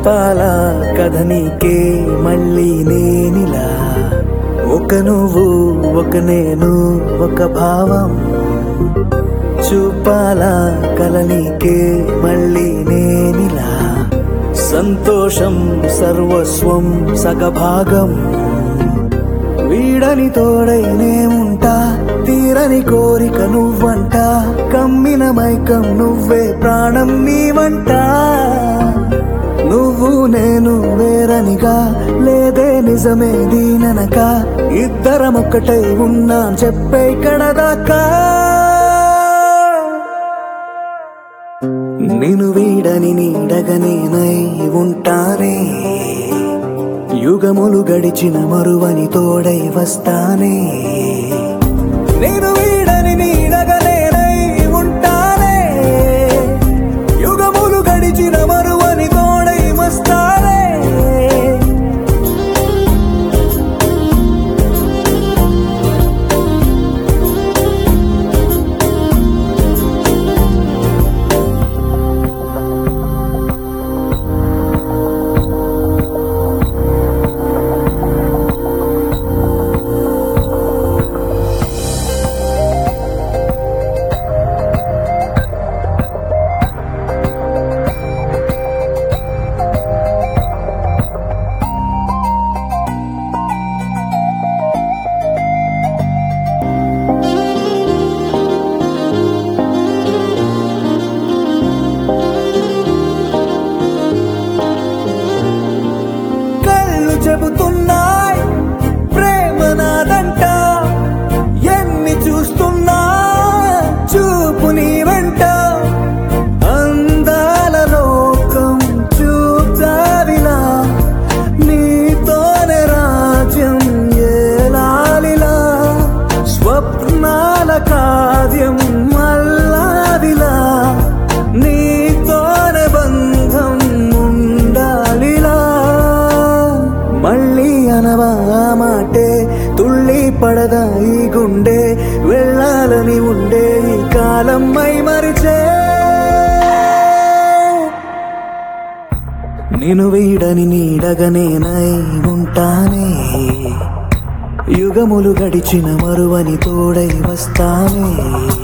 చెప్పాలా కథ నీకే మళ్ళీ నేనిలా ఒక నువ్వు ఒక నేను ఒక భావం చూపాలా కల నీకే మళ్ళీ నేనిలా సంతోషం సర్వస్వం సగభాగం వీడని తోడైనే ఉంటా తీరని కోరిక నువ్వంట కమ్మిన మైకం నువ్వే ప్రాణం నీవంట నువ్వు నేను వేరనిగా లేదే నిజమే దీననక ఇద్దరం ఒక్కటై ఉన్నాం చెప్పే కడదాకా నేను వీడని నీడగనేనై ఉంటానే యుగములు గడిచిన మరువని తోడై వస్తానే నేను వీడని నీడగనేనై ఉంటానే యుగములు గడిచిన మరువని తోడై వస్తానే కళ్ళు చెబుతున్నాయి ప్రేమ నాదంట ఎన్ని చూస్తున్నా చూపు నీ వెంట అందాల లోకం చూచావిలా నీతోనే రాజ్యం ఏలాలిలా స్వప్నాల కావ్యం మల్లాదిలా నీతోనే బంధం ఉండాలిలా మళ్ళీ అనవా ఆ మాటే తుళ్ళి పడదా ఈ గుండె వెళ్ళాలని ఉండే ఈ కాలం మై మరిచే నేను వీడని నీడగనేనై ఉంటానే యుగములు గడిచిన మరువని తోడై వస్తానే